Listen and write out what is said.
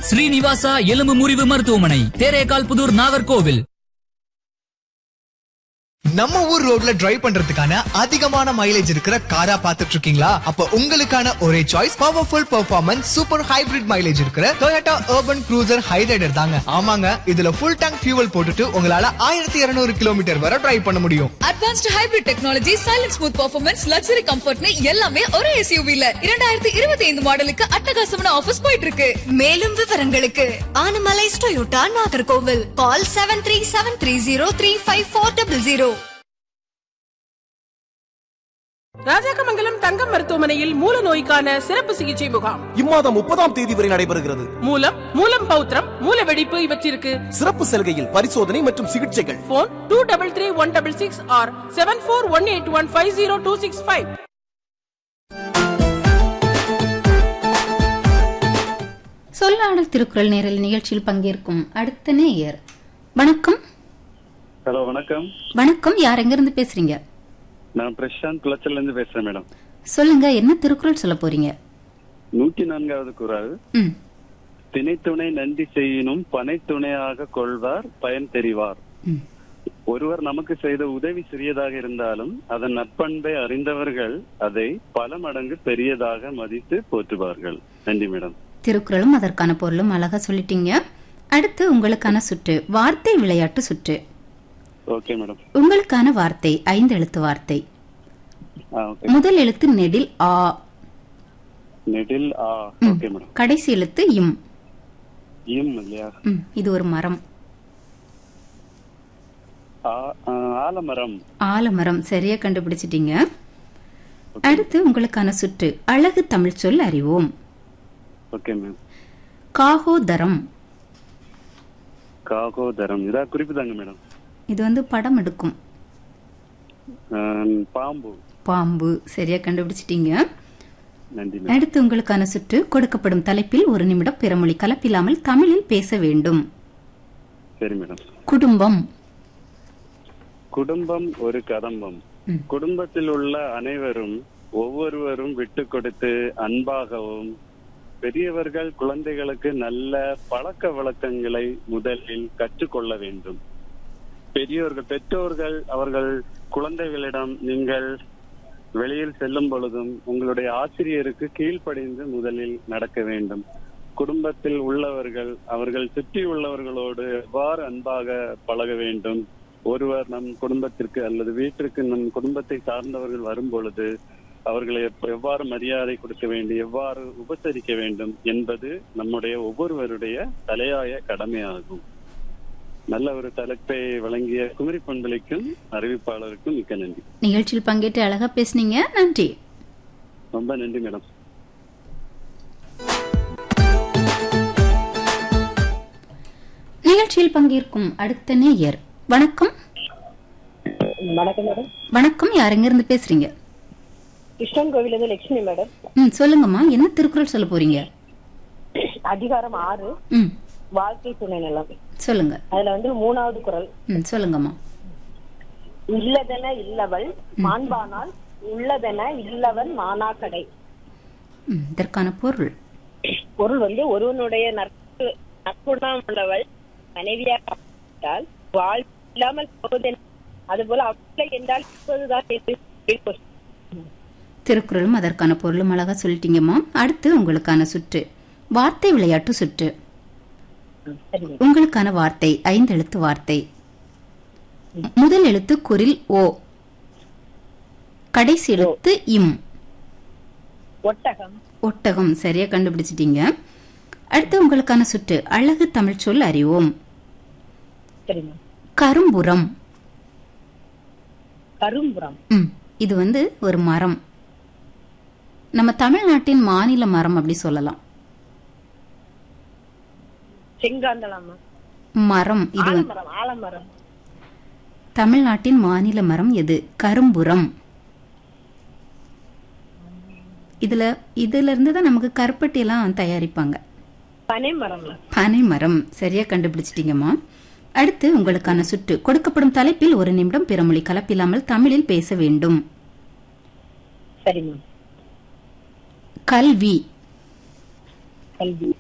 ஸ்ரீனிவாசா எலும்பு முறிவு மருத்துவமனை தேரேகால் புதூர் நாகர்கோவில் நம்ம ஊர் ரோட்ல டிரைவ் பண்றதுக்கான அதிகமான மைலேஜ் இருக்கிற காரா பாத்துட்டு இருக்கீங்களா அப்ப உங்களுக்கான ஒரே choice powerful performance super hybrid mileage இருக்கிற Toyota urban cruiser ஹைரைடர் தாங்க ஆமாங்க இதுல ஃபுல் டேங்க் ஃபியூவல் போட்டுட்டு உங்களால ஆயிரத்தி இருநூறு கிலோமீட்டர் வரை டிரைவ் பண்ண முடியும் advanced hybrid technology silence smooth performance luxury கம்ஃபர்ட்னு எல்லாமே ஒரே எஸ்யூவில இரண்டாயிரத்தி இருபத்தி ஐந்து மாடலுக்கு அட்டகாசமான ஆஃபர்ஸ் போயிட்டு இருக்கு மேலும் விவரங்களுக்கு Anamallais Toyota Nagercoil call seven three seven three zero three five four double zero Rajakkamangalam Thangam மருத்துவமனையில் மூல நோய்க்கான சிறப்பு சிகிச்சை முகாம் இம்மாதம் முப்பதாம் தேதி வரை நடைபெறுகிறது மூலம் மூலம் பௌத்திரம் மூல வெடிப்பு இவற்றிற்கு சிறப்பு சலுகையில் பரிசோதனை மற்றும் சிகிச்சைகள் phone two double three one double six or seven four one eight one five zero two six five சொல்லாடல் திருக்குறள் நேரல் நிகழ்ச்சியில் பங்கேற்கும் அடுத்த நேயர் வணக்கம் ஹலோ வணக்கம் வணக்கம் யார் எங்கிருந்து பேசுறீங்க நான் பிரசாந்த் குளச்சல்ல இருந்து பேசுறேன் மேடம் சொல்லுங்க என்ன திருக்குறள் சொல்ல போறீங்க நூற்றி நான்காவது குரல் ம் திணைத்துணை நன்றி செய்யினும் பனைத்துணையாக கொள்வார் பயன் தெரிவார் ம். ஒருவர் நமக்கு செய்த உதவி சிறியதாக இருந்தாலும் அதன் நற்பண்பை அறிந்தவர்கள் அதை பல மடங்கு பெரியதாக மதித்து போற்றுவார்கள் நன்றி மேடம் திருக்குறளும் அதற்கான பொருளும் அழகா சொல்லிட்டீங்க அடுத்து உங்களுக்கான சுற்று வார்த்தை விளையாட்டு சுற்று ஓகே மேடம் உங்களுக்கான வார்த்தை ஐந்து எழுத்து வார்த்தை ஆ ஓகே முதல் எழுத்து நெடில் ஆ நெடில் ஆ ஓகே மேடம் கடைசி எழுத்து இம் இம் இல்லையா ம், இது ஒரு மரம் ஆ, ஆ, ஆலமரம் ஆலமரம் சரியா கண்டுபிடிச்சிட்டீங்க அடுத்து உங்களுக்கான சுற்று அழகு தமிழ் சொல் அறிவோம் ஓகே மேம் காகோதரம் காகோதரம் இதா குறிப்புதாங்க மேடம் இது வந்து படம் எடுக்கும் ஆ, பாம்பு பாம்பு சரியா கண்டுபிடிச்சிட்டீங்க நன்றி மேடம் அடுத்து உங்களுக்கான சுற்று கொடுக்கப்படும் தலைப்பில் ஒரு நிமிடம் பிறமொழி கலப்பில்லாமல் தமிழில் பேச வேண்டும் சரி மேடம் குடும்பம் குடும்பம் ஒரு கதம்பம் ம். குடும்பத்தில் உள்ள அனைவரும் ஒவ்வொருவரும் விட்டு கொடுத்து அன்பாகவும் பெரியவர்கள் குழந்தைகளுக்கு நல்ல பழக்க வழக்கங்களை முதலில் கற்றுக்கொள்ள வேண்டும் பெரியோர்கள் பெற்றோர்கள் அவர்கள் குழந்தைகளிடம் நீங்கள் வெளியில் செல்லும் பொழுதும் உங்களுடைய ஆசிரியருக்கு கீழ்ப்படிந்து முதலில் நடக்க வேண்டும் குடும்பத்தில் உள்ளவர்கள் அவர்கள் சுற்றி உள்ளவர்களோடு எவ்வாறு அன்பாக பழக வேண்டும் ஒருவர் நம் குடும்பத்திற்கு அல்லது வீட்டிற்கு நம் குடும்பத்தை சார்ந்தவர்கள் வரும் பொழுது அவர்களை எப்- எவ்வாறு மரியாதை கொடுக்க வேண்டும் எவ்வாறு உபசரிக்க வேண்டும் என்பது நம்முடைய ஒவ்வொருவருடைய தலையாய கடமையாகும் நல்ல ஒரு தலைப்பை வழங்கிய குமரி பண்பளிக்கும் அறிவிப்பாளருக்கும் மிக்க நன்றி நிகழ்ச்சியில் பங்கேற்று அழகா பேசுனீங்க நன்றி ரொம்ப நன்றி மேடம் நிகழ்ச்சியில் பங்கேற்கும் அடுத்த நேயர் வணக்கம் வணக்கம் மேடம் வணக்கம் யார் எங்கிருந்து பேசுறீங்க கிருஷ்ணன் கோவில இருந்து லட்சுமி மேடம் ம் சொல்லுங்கம்மா என்ன திருக்குறள் சொல்ல போறீங்க அதிகாரம் ஆறு ம் வாழ்க்கை துணை நலம் சொல்லுங்க அதுல வந்து மூணாவது குரல் ம் சொல்லுங்கம்மா இல்லதென இல்லவள் மாண்பானால் உள்ளதென இல்லவன் மானாக்கடை ம் இதற்கான பொருள் பொருள் வந்து ஒருவனுடைய நட்பு நற்குணம் உள்ளவள் மனைவியாக அமைந்தால் வாழ் இல்லாமல் போவதென அதுபோல அவளை என்றால் இப்போதுதான் என்று சொல்லி திருக்குறளும் அதற்கான பொருளும் அழகா சொல்லிட்டீங்கம்மா அடுத்து உங்களுக்கான சுற்று வார்த்தை விளையாட்டு சுற்று சரிங்க உங்களுக்கான வார்த்தை ஐந்து எழுத்து வார்த்தை முதல் எழுத்து குரில் ஓ கடைசி எழுத்து இம் ஒட்டகம் ஒட்டகம் சரியா கண்டுபிடிச்சிட்டீங்க அடுத்து உங்களுக்கான சுற்று அழகு தமிழ் சொல் அறிவோம் சரிங்க கரும்புறம் கரும்புறம் ம் இது வந்து ஒரு மரம் நம்ம தமிழ்நாட்டின் மாநில மரம் அப்படி சொல்லலாம் செங்காந்தளமா மரம் இது வந்து- ஆலமரம் ஆலமரம் தமிழ்நாட்டின் மாநில மரம் எது கரும்புரம் இதுல இதுல இருந்து தான் நமக்கு கருப்பட்டி எல்லாம் தயாரிப்பாங்க பனைமரம் பனை மரம் சரியா கண்டுபிடிச்சிட்டீங்கம்மா அடுத்து உங்களுக்கான சுற்று கொடுக்கப்படும் தலைப்பில் ஒரு நிமிடம் பிறமொழி கலப்பில்லாமல் தமிழில் பேச வேண்டும் சரிங்க கல்வி கல்வி